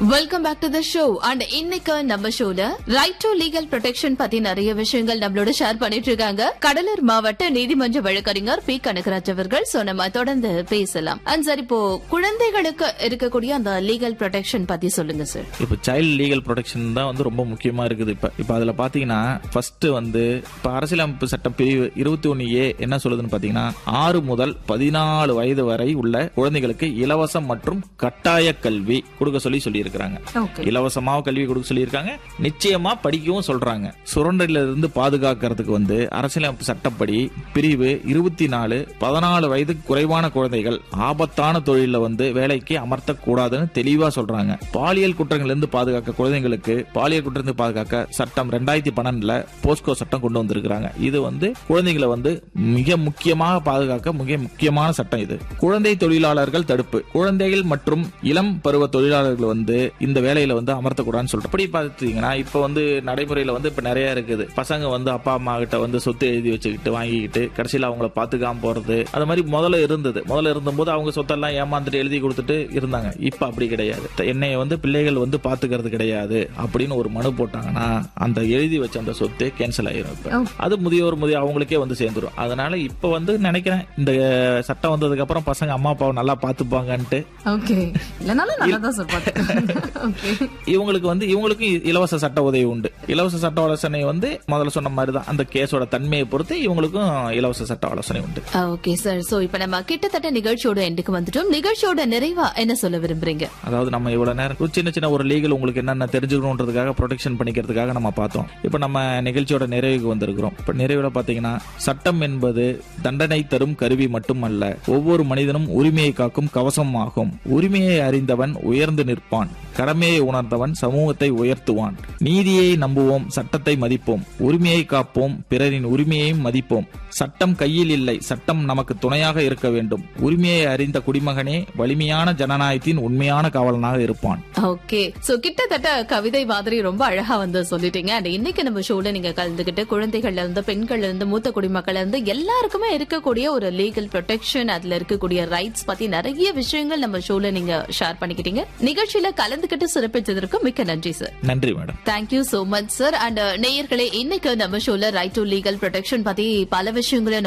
welcome back to the show and இன்னைக்கு நம்ம ஷோல ரைட் டு லீகல் ப்ரொடெக்ஷன் பத்தி நிறைய விஷயங்கள் நம்மளோட ஷேர் பண்ணிட்டு இருக்காங்க கடலூர் மாவட்ட நீதிமன்ற வழக்கறிஞர் பி கனகராஜ் அவர்கள் சோ நம்ம தொடர்ந்து பேசலாம் அண்ட் சார் இப்போ குழந்தைகளுக்கு இருக்கக்கூடிய அந்த லீகல் ப்ரொடெக்ஷன் பத்தி சொல்லுங்க சார் இப்போ சைல்டு லீகல் ப்ரொடெக்ஷன் தான் வந்து ரொம்ப முக்கியமா இருக்குது இப்போ இப்போ அதில் பார்த்தீங்கன்னா ஃபர்ஸ்ட் வந்து இப்போ அரசியலமைப்பு சட்டம் பிரிவு இருபத்தி ஒன்று ஏ என்ன சொல்லுதுன்னு பார்த்தீங்கன்னா ஆறு முதல் பதினாலு வயது வரை உள்ள குழந்தைகளுக்கு இலவசம் மற்றும் கட்டாய கல்வி கொடுக்க சொல்லி சொல்லியிருக்கிறாங்க ஓகே இலவசமாக கல்வி கொடுக்க சொல்லியிருக்காங்க நிச்சயமா படிக்கவும் சொல்றாங்க சுரண்டலில் இருந்து பாதுகாக்கிறதுக்கு வந்து அரசியலமைப்பு சட்டப்படி பிரிவு இருபத்தி நாலு பதினாலு வயது குறைவான குழந்தைகள் ஆபத்தான தொழில வந்து வேலைக்கு அமர்த்தக்கூடாதுன்னு தெளிவா சொல்றாங்க பாலியல் குற்றங்கள்ல இருந்து பாதுகாக்க குழந்தைங்களுக்கு பாலியல் குற்றத்தை பாதுகாக்க சட்டம் ரெண்டாயிரத்தி பன்னெண்டுல போஸ்கோ சட்டம் கொண்டு வந்திருக்கிறாங்க இது வந்து குழந்தைகளை வந்து மிக முக்கியமாக பாதுகாக்க மிக முக்கியமான சட்டம் இது குழந்தை தொழிலாளர்கள் தடுப்பு குழந்தைகள் மற்றும் இளம் பருவ தொழிலாளர்கள் வந்து இந்த வேலையில வந்து அமர்த்தக்கூடாதுன்னு சொல்றோம் அப்படி பார்த்தீங்கன்னா இப்ப வந்து நடைமுறையில வந்து இப்ப நிறைய இருக்குது பசங்க வந்து அப்பா அம்மா கிட்ட வந்து சொத்து எழுதி வச்சுக்கிட்டு வாங்கிக்கிட்டு கடைசியில அவங்கள பாத்துக்காம போறது அது மாதிரி முதல்ல இருந்தது முதல்ல இருந்தபோது அவங்க சொத்தெல்லாம் ஏமாந்துட்டு எழுதி கொடுத்துட்டு இருந்தாங்க இப்ப அப்படி கிடையாது என்னைய வந்து பிள்ளைகள் வந்து பாத்துக்கிறது கிடையாது அப்படின்னு ஒரு மனு போட்டாங்கன்னா அந்த எழுதி வச்ச அந்த சொத்து கேன்சல் ஆயிரும் இப்ப அது முதியோர் முதிய அவங்களுக்கே வந்து சேர்ந்துரும் அதனால இப்ப வந்து நினைக்கிறேன் இந்த சட்டம் வந்ததுக்கு அப்புறம் பசங்க அம்மா அப்பாவை நல்லா பாத்துப்பாங்கன்ட்டு ஓகே இல்லனாலும் நல்லா தான் சார் பாத்துக்கிறேன் ஓகே இவங்களுக்கு வந்து இவங்களுக்கும் இலவச சட்ட உதவி உண்டு இலவச சட்ட ஆலோசனை வந்து முதல்ல சொன்ன மாதிரி தான் அந்த கேஸோட தன்மையை பொறுத்து இவங்களுக்கும் இலவச சட்ட ஆலோசனை உண்டு ஓகே சார் சோ இப்ப நம்ம கிட்டத்தட்ட நிகழ்ச்சியோட எண்டுக்கு வந்துட்டோம் நிகழ்ச்சியோட நிறைவா என்ன சொல்ல விரும்புறீங்க அதாவது நம்ம இவ்வளவு நேரம் ஒரு சின்ன சின்ன ஒரு லீகல் உங்களுக்கு என்னென்ன தெரிஞ்சுக்கணுன்றதுக்காக ப்ரொடெக்ஷன் பண்ணிக்கிறதுக்காக நம்ம பார்த்தோம் இப்போ நம்ம நிகழ்ச்சியோட நிறைவுக்கு வந்திருக்கிறோம் இப்போ நிறைவுல பாத்தீங்கன்னா சட்டம் என்பது தண்டனை தரும் கருவி மட்டுமல்ல ஒவ்வொரு மனிதனும் உரிமையை காக்கும் கவசம் ஆகும் உரிமையை அறிந்தவன் உயர்ந்து நிற்பான் கடமையை உணர்ந்தவன் சமூகத்தை உயர்த்துவான் நீதியை நம்புவோம் சட்டத்தை மதிப்போம் உரிமையை காப்போம் பிறரின் உரிமையையும் மதிப்போம் சட்டம் கையில் இல்லை சட்டம் நமக்கு துணையாக இருக்க வேண்டும் உரிமையை அறிந்த குடிமகனே வலிமையான ஜனநாயகத்தின் உண்மையான காவலனாக இருப்பான் ஓகே சோ கிட்டத்தட்ட கவிதை மாதிரி ரொம்ப அழகா வந்து சொல்லிட்டீங்க அண்ட் இன்னைக்கு நம்ம ஷோல நீங்க கலந்துகிட்டு குழந்தைகள்ல இருந்து பெண்கள்ல இருந்து மூத்த குடிமக்கள்ல இருந்து எல்லாருக்குமே இருக்கக்கூடிய ஒரு லீகல் ப்ரொடெக்ஷன் அதுல இருக்கக்கூடிய ரைட்ஸ் பத்தி நிறைய விஷயங்கள் நம்ம ஷோல நீங்க ஷேர் பண்ணிக்கிட்டீங்க நிகழ்ச்சியில கலந்துகிட்டு சிறப்பிச்சதற்கு மிக்க நன்றி சார் நன்றி madam thank you so much sir and நேயர்களே இன்னைக்கு நம்ம ஷோல ரைட் டு லீகல் ப்ரொடெக்ஷன் பத்தி பல விஷயங்களை